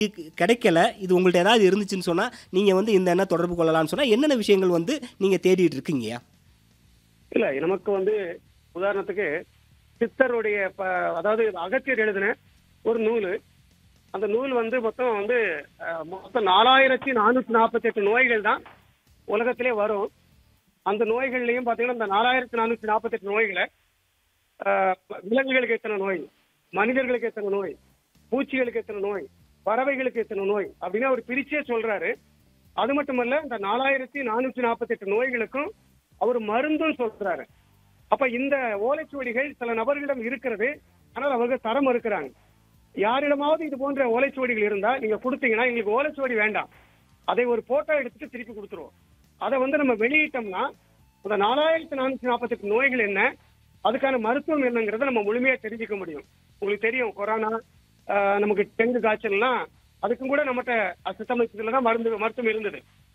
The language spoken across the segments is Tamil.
கிடைக்கல இது உங்கள்ட்ட ஏதாவது இருந்துச்சுன்னு சொன்னா நீங்க வந்து இந்த எண்ணெய் தொடர்பு கொள்ளலாம்னு சொன்னா என்னென்ன விஷயங்கள் வந்து நீங்க தேடிட்டு இருக்கீங்கயா இல்ல நமக்கு வந்து உதாரணத்துக்கு சித்தருடைய ப- அதாவது அகத்தியர் எழுதின ஒரு நூல் அந்த நூல் வந்து மொத்தம் வந்து அஹ், மொத்தம் நாலாயிரத்தி நானூத்தி நாற்பத்தி எட்டு நோய்கள் தான் உலகத்திலே வரும் அந்த நோய்கள்லயும் பாத்தீங்கன்னா இந்த நாலாயிரத்தி நானூத்தி நாற்பத்தி எட்டு நோய்களை அஹ், விலங்குகளுக்கு எத்தனை நோய் மனிதர்களுக்கு எத்தனை நோய் பூச்சிகளுக்கு எத்தனை நோய் பறவைகளுக்கு எத்தனை நோய் அப்படின்னு அவர் பிரிச்சே சொல்றாரு அது மட்டுமல்ல இந்த நாலாயிரத்தி நானூத்தி நாற்பத்தி எட்டு நோய்களுக்கும் அவர் மருந்தும் சொல்றாரு அப்ப இந்த ஓலைச்சுவடிகள் சில நபர்களிடம் இருக்கிறது ஆனால் அவங்க தரம் இருக்கிறாங்க யாரிடமாவது இது போன்ற ஓலைச்சுவடிகள் இருந்தா நீங்க கொடுத்தீங்கன்னா எங்களுக்கு ஓலைச்சுவடி வேண்டாம் அதை ஒரு போட்டோ எடுத்துட்டு திருப்பி கொடுத்துருவோம் அதை வந்து நம்ம வெளியிட்டோம்னா இந்த நாலாயிரத்தி நானூத்தி நாற்பத்தி எட்டு நோய்கள் என்ன அதுக்கான மருத்துவம் என்னங்கிறத நம்ம முழுமையா தெரிஞ்சுக்க முடியும் உங்களுக்கு தெரியும் கொரோனா ஆஹ், நமக்கு டெங்கு காய்ச்சல்லாம் அதுக்கும் கூட நம்மகிட்ட சித்த மருத்துவத்துல தான் மருந்து மருத்துவம் இருந்தது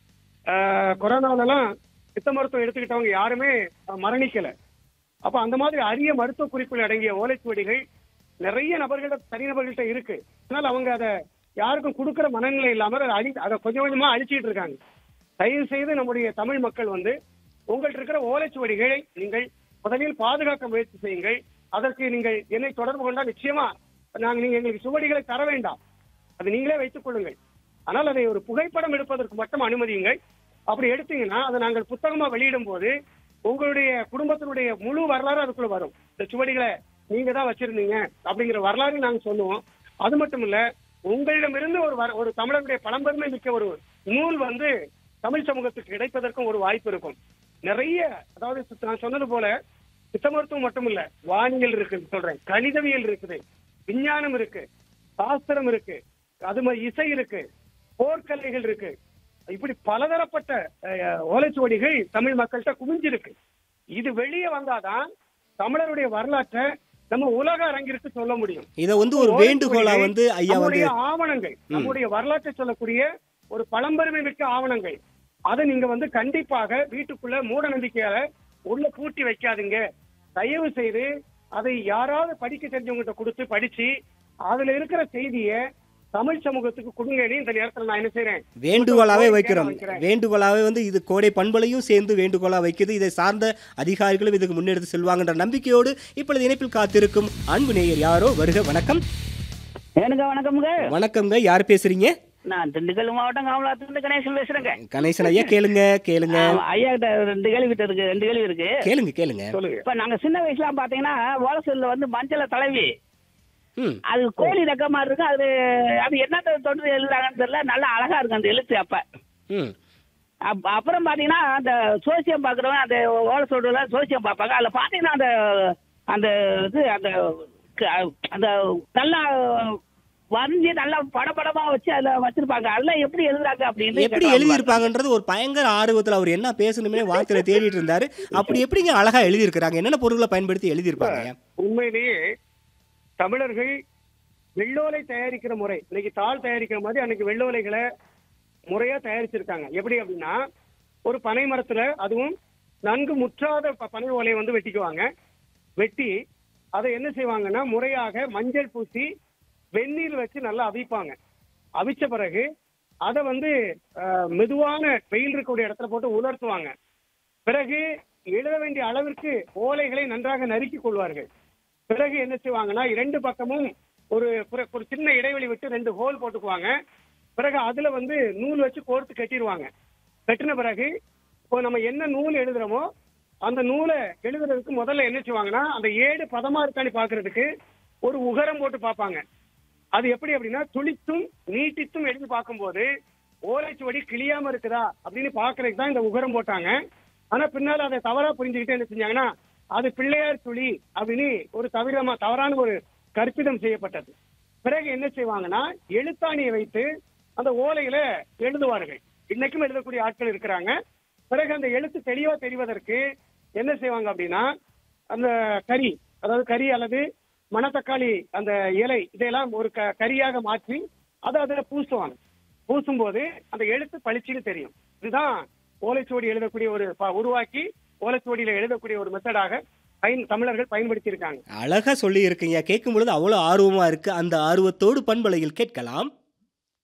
ஆஹ், கொரோனாலலாம் சித்த மருத்துவம் எடுத்துக்கிட்டவங்க யாருமே அஹ், மரணிக்கல அப்ப அந்த மாதிரி அரிய மருத்துவ குறிப்புகள் அடங்கிய ஓலைச்சுவடிகள் நிறைய நபர்கள்ட்ட தனிநபர்கள்ட்ட இருக்கு அதனால அவங்க அதை யாருக்கும் கொடுக்கிற மனநிலை இல்லாம அதை அழி அதை கொஞ்சம் கொஞ்சமா அழிச்சிட்டு இருக்காங்க தயவு செய்து நம்முடைய தமிழ் மக்கள் வந்து உங்கள்ட்ட இருக்கிற ஓலைச்சுவடிகளை நீங்கள் முதலில் பாதுகாக்க முயற்சி செய்யுங்கள் அதற்கு நீங்கள் என்னை தொடர்பு கொண்டால் நிச்சயமா நாங்கள் நீங்க எங்களுக்கு சுவடிகளை தர வேண்டாம் அது நீங்களே வைத்துக் கொள்ளுங்கள் ஆனால் அதை ஒரு புகைப்படம் எடுப்பதற்கு மட்டும் அனுமதியுங்கள் அப்படி எடுத்தீங்கன்னா அதை நாங்கள் புத்தகமா வெளியிடும் போது உங்களுடைய குடும்பத்தினுடைய முழு வரலாறு அதுக்குள்ள வரும் இந்த சுவடிகளை நீங்க தான் வச்சிருந்தீங்க அப்படிங்கிற வரலாறு நாங்க சொல்லுவோம் அது மட்டும் இல்ல உங்களிடமிருந்து ஒரு வர- ஒரு தமிழருடைய பழம்பெருமை மிக்க ஒரு நூல் வந்து தமிழ் சமூகத்துக்கு கிடைப்பதற்கும் ஒரு வாய்ப்பு இருக்கும் நிறைய அதாவது சித்த- நான் சொன்னது போல சித்த மருத்துவம் மட்டும் இல்ல வானியல் இருக்குது சொல்றேன் கணிதவியல் இருக்குது விஞ்ஞானம் இருக்கு சாஸ்திரம் இருக்கு அது மாதிரி இசை இருக்கு போர்க்கலைகள் இருக்கு இப்படி பலதரப்பட்ட அஹ், ஓலைச்சுவடிகள் தமிழ் மக்கள்கிட்ட குவிஞ்சிருக்கு இது வெளியே வந்தாதான் தமிழருடைய வரலாற்றை நம்ம உலக அரங்கிற்கு சொல்ல முடியும் இதை வந்து ஒரு வேண்டுகோளா வந்து ஐயா வந்து நம்முடைய ஆவணங்கள் நம்முடைய வரலாற்றை சொல்லக்கூடிய ஒரு பழம்பெருமை மிக்க ஆவணங்கள் அதை நீங்க வந்து கண்டிப்பாக வீட்டுக்குள்ள மூட நம்பிக்கையால உள்ள பூட்டி வைக்காதீங்க தயவு செய்து அதை யாராவது படிக்க தெரிஞ்சவங்ககிட்ட கொடுத்து படிச்சு அதுல இருக்கிற செய்தியை தமிழ் சமூகத்துக்கு கொடுங்கன்னு இந்த நேரத்துல நான் என்ன செய்றேன் வேண்டுகோளாவே கோரிக்கையா வைக்கிறோம் வைக்கிறேன். வேண்டுகோளாவே வந்து இது கோடை பண்பலையும் சேர்ந்து வேண்டுகோளா வைக்குது இதை சார்ந்த அதிகாரிகளும் இதுக்கு முன்னெடுத்து செல்வாங்கன்ற நம்பிக்கையோடு இப்பொழுது இணைப்பில் காத்திருக்கும் அன்பு நேயர் யாரோ வருக வணக்கம் ஏனுங்க வணக்கமுங்க வணக்கம்ங்க யார் பேசுறீங்க நான் திண்டுக்கல் மாவட்டம் காமலாத்துலேருந்து கணேசன் பேசுறேங்க கணேசன் ஐயா கேளுங்க கேளுங்க ஆமா, ஐயா கிட்ட ரெண்டு கேள்வி கிட்ட இருக்கு ரெண்டு கேள்வி இருக்கு கேளுங்க கேளுங்க சொல்லுங்க இப்ப நாங்க சின்ன வயசுல பாத்தீங்கன்னா ஓலசூர்ல வந்து மஞ்சள தலைவி ம் அது கோழி ரெக்க மாதிரி இருக்கு அது அது என்னத்த தொட்டு எழுதுறாங்கன்னு தெரியல நல்லா அழகா இருக்கு அந்த எழுத்து அப்ப ம் அப்- அப்புறம் பாத்தீங்கன்னா அந்த சோசியம் பாக்குறவங்க அந்த ஓலசூர்ல சோசியம் பார்ப்பாங்க அதுல பாத்தீங்கன்னா அந்த அந்த இது அந்த க- அந்த நல்லா வரைஞ்சி நல்லா படபடமா வச்சு அதுல வச்சிருப்பாங்க அதெல்லாம் எப்படி எழுதுறாங்க அப்படின்னு எப்படி கேட்கலாம் எழுதியிருப்பாங்கன்றது ஒரு பயங்கர ஆர்வத்துல அவர் என்ன பேசணுமே வார்த்தையில தேடிட்டு இருந்தாரு அப்படி எப்படிங்க அழகா எழுதியிருக்கிறாங்க என்னென்ன பொருட்களை பயன்படுத்தி எழுதியிருப்பாங்க உண்மையிலேயே தமிழர்கள் வெள்ளோலை தயாரிக்கிற முறை இன்னைக்கு தாள் தயாரிக்கிற மாதிரி அன்னைக்கு வெள்ளோலைகளை முறையா தயாரிச்சிருக்காங்க எப்படி அப்படின்னா ஒரு பனை மரத்துல அதுவும் நன்கு முற்றாத ப- பனை ஓலையை வந்து வெட்டிக்குவாங்க வெட்டி அதை என்ன செய்வாங்கன்னா முறையாக மஞ்சள் பூசி வெந்நீர் வச்சு நல்லா அவிப்பாங்க அவிச்ச பிறகு அதை வந்து அஹ், மெதுவான வெயில் இருக்கக்கூடிய இடத்துல போட்டு உலர்த்துவாங்க பிறகு எழுத வேண்டிய அளவிற்கு ஓலைகளை நன்றாக நறுக்கிக் கொள்வார்கள் பிறகு என்ன செய்வாங்கன்னா இரண்டு பக்கமும் ஒரு புற- ஒரு சின்ன இடைவெளி விட்டு ரெண்டு ஹோல் போட்டுக்குவாங்க பிறகு அதுல வந்து நூல் வச்சு கோர்த்து கட்டிடுவாங்க கட்டின பிறகு இப்போ நம்ம என்ன நூல் எழுதுறோமோ அந்த நூலை எழுதுறதுக்கு முதல்ல என்ன செய்வாங்கன்னா அந்த ஏடு பதமா இருக்கான்னு பாக்குறதுக்கு ஒரு உகரம் போட்டு பார்ப்பாங்க அது எப்படி அப்படின்னா துளித்தும் நீட்டித்தும் எழுதி பார்க்கும்போது ஓலைச்சுவடி கிளியாம இருக்குதா அப்படின்னு பாக்குறதுக்கு தான் இந்த உகரம் போட்டாங்க ஆனா பின்னால அதை தவறா புரிஞ்சுக்கிட்டு என்ன செஞ்சாங்கன்னா அது பிள்ளையார் துளி அப்படின்னு ஒரு தவிரமா தவறான ஒரு கற்பிதம் செய்யப்பட்டது பிறகு என்ன செய்வாங்கன்னா எழுத்தாணியை வைத்து அந்த ஓலையில எழுதுவார்கள் இன்னைக்கும் எழுதக்கூடிய ஆட்கள் இருக்கிறாங்க பிறகு அந்த எழுத்து தெளிவா தெரிவதற்கு என்ன செய்வாங்க அப்படின்னா அந்த கறி அதாவது கறி அல்லது மணத்தக்காளி அந்த இலை இதையெல்லாம் ஒரு க கரியாக மாற்றி அதை அதுல பூசுவாங்க பூசும்போது அந்த எழுத்து பளிச்சுன்னு தெரியும் இதுதான் ஓலைச்சுவடி எழுதக்கூடிய ஒரு ப- உருவாக்கி ஓலைச்சுவடியில எழுதக்கூடிய ஒரு மெத்தடாக பயன் தமிழர்கள் பயன்படுத்தி இருக்காங்க அழகா சொல்லி இருக்கீங்க கேட்கும் பொழுது அவ்வளவு ஆர்வமா இருக்கு அந்த ஆர்வத்தோடு பண்பலையில் கேட்கலாம்